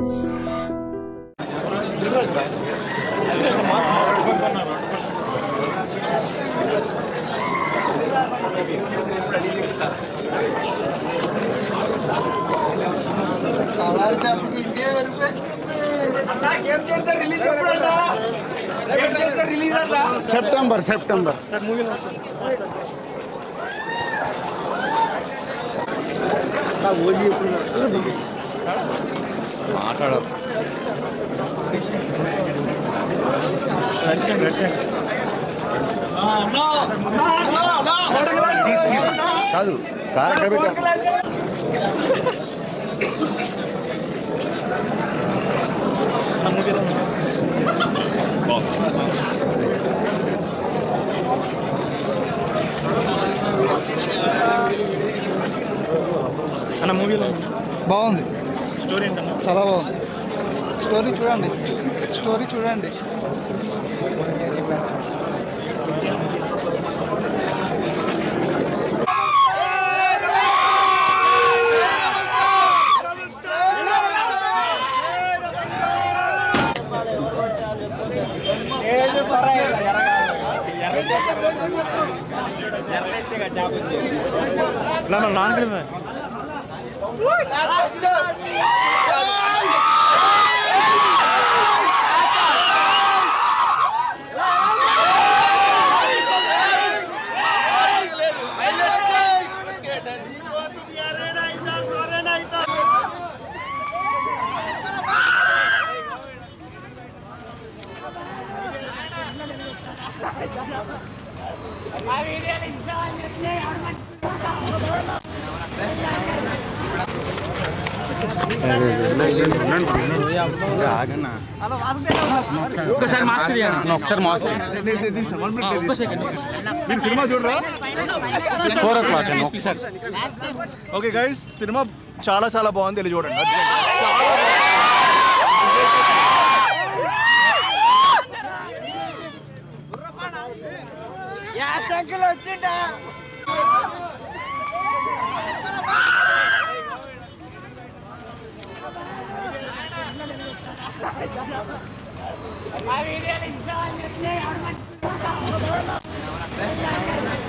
September September కాదు car ఎక్కడ పెట్టావు అన్న మూవీలో బాగుంది స్టోరీ ఏంటన్నా చాలా బాగుంది స్టోరీ చూడండి స్టోరీ చూడండి నా లాంగ్ ఫిల్మ్ ఒక్కసారి మాస్క్ తీయండి ఒకసారి మాస్ ఒక్క సెకండ్ మీరు సినిమా చూడరా four o'clock okay guys cinema చాలా చాలా బాగుంది వెళ్ళి చూడండి మా వీడియోలు ఇన్స్టాల్ చేస్తే